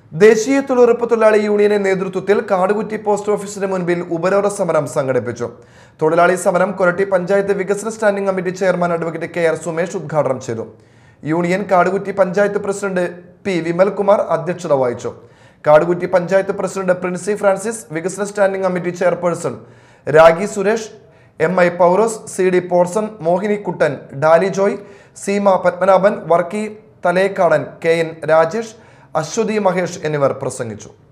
ദേശീയ തൊഴിലുറപ്പ് തൊഴിലാളി യൂണിയന്റെ നേതൃത്വത്തിൽ കാടുകുറ്റി പോസ്റ്റ് ഓഫീസിന് മുൻപിൽ ഉപരോധ സമരം സംഘടിപ്പിച്ചു തൊഴിലാളി സമരം കൊരട്ടി പഞ്ചായത്ത് വികസന standing committee chairman advocate K R Sumesh ഉദ്ഘാടനം ചെയ്തു union Kadukutty panchayat president P Vimalkumar അധ്യക്ഷത വഹിച്ചു കാടുകുറ്റി പഞ്ചായത്ത് പ്രസിഡന്റ് പ്രിൻസി ഫ്രാൻസിസ് വികസന standing committee chairperson Ragi Suresh M I Paulose C D പോർസൺ മോഹിനി കുട്ടൻ ഡാലി ജോയ് സീമ പത്മനാഭൻ വർക്കി തലേക്കാടൻ കെ എൻ രാജേഷ് അശ്വതി മഹേഷ് എന്നിവർ പ്രസംഗിച്ചു